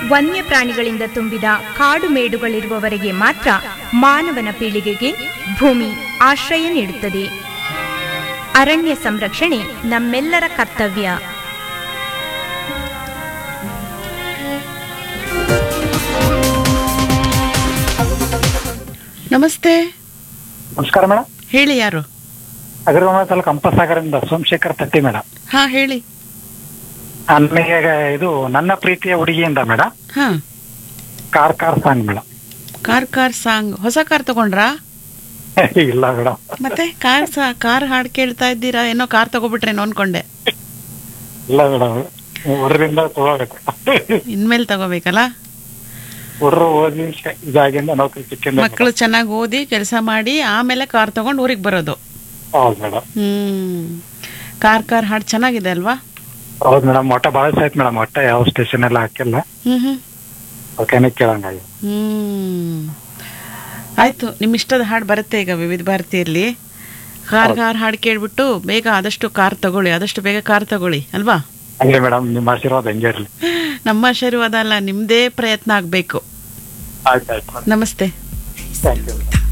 ವನ್ಯ ಪ್ರಾಣಿಗಳಿಂದ ತುಂಬಿದ ಕಾಡು ಮೇಡುಗಳಿರುವವರೆಗೆ ಮಾತ್ರ ಮಾನವನ ಪೀಳಿಗೆಗೆ ಭೂಮಿ ಆಶ್ರಯ ನೀಡುತ್ತದೆ ಅರಣ್ಯ ಸಂರಕ್ಷಣೆ ನಮ್ಮೆಲ್ಲರ ಕರ್ತವ್ಯ ನಮಸ್ತೆ ನಮಸ್ಕಾರ ಮೇಡಮ್ ಹೇಳಿ ಯಾರು ಅಗ್ರವಾಮ ತಾಲೂಕು ಹಂಪಸಾಗರದಿಂದ ಸೋಮಶೇಖರ್ ತಟ್ಟಿ ಮೇಡಮ್ ಹಾ ಹೇಳಿ ನನಗೆ ಇದು ನನ್ನ ಪ್ರೀತಿಯ ಹುಡುಗಿಯಿಂದ ಮೇಡಮ್ ಹಾ car car song madam car car song ಹೊಸ ಕಾರ್ ತಗೊಂಡ್ರಾ ಇಲ್ಲ ಮೇಡಮ್ ಮತ್ತೆ ಕಾರ್ ಸಾ ಕಾರ್ ಹಾಡ್ ಕೇಳ್ತಾ ಇದ್ದೀರಾ ಏನೋ ಕಾರ್ ತಗೋಬಿಟ್ರೇನೋ ಅನ್ಕೊಂಡೆ ಇಲ್ಲ ಮೇಡಮ್ ಹುಡ್ರಿಂದ ತಗೋಬೇಕು ಇನ್ಮೇಲೆ ತಗೋಬೇಕಲ್ಲ ಹುಡ್ರು ಓದಿ ಶ- ಇದಾಗಿಂದ ನೌಕರಿ ಸಿಕ್ಕಿಂದ ಮಕ್ಕಳು ಚೆನ್ನಾಗಿ ಓದಿ ಕೆಲಸ ಮಾಡಿ ಆಮೇಲೆ ಕಾರ್ ತಗೊಂಡು ಊರಿಗೆ ಬರೋದು ಹೌದು ಮೇಡಮ್ ಹ್ಮ್ ಕಾರ್ ಕಾರ್ ಹಾಡ್ ಚೆನ್ನಾಗಿದೆ ಅಲ್ವಾ ಹೌದು ಮೇಡಮ್ ಒಟ್ಟ ಭಾಳ ಆಯ್ತು ಮೇಡಮ್ ಒಟ್ಟ ಯಾವ ಸ್ಟೇಷನ್ ಎಲ್ಲ ಹಾಕಿಲ್ಲ ಹ್ಮ್ ಹ್ಮ್ ಓಕೆನೆ ಕೇಳಂಗಾಗಿ ಹ್ಮ್ ಆಯ್ತು ನಿಮ್ಮ ಇಷ್ಟದ ಹಾಡು ಬರುತ್ತೆ ಈಗ ವಿವಿಧ ಭಾರತಿಯಲ್ಲಿ ಕಾರ್ ಕಾರ್ ಹಾಡು ಕೇಳ್ಬಿಟ್ಟು ಬೇಗ ಆದಷ್ಟು ಕಾರ್ ತಗೊಳ್ಳಿ ಆದಷ್ಟು ಬೇಗ ಕಾರ್ ತಗೊಳ್ಳಿ ಅಲ್ವಾ ಹಂಗೆ ಮೇಡಮ್ ನಿಮ್ಮ ಆಶೀರ್ವಾದ ಹಂಗೆ ಇರಲಿ ನಮ್ಮ ಆಶೀರ್ವಾದ ಅಲ್ಲ ನಿಮ್ದೇ ಪ್ರಯತ್ನ ಆಗ್ಬೇಕು ಆಯ್ತು ಆಯ್ತು ನಮಸ್ತೆ ಥ್ಯಾಂಕ್ ಯು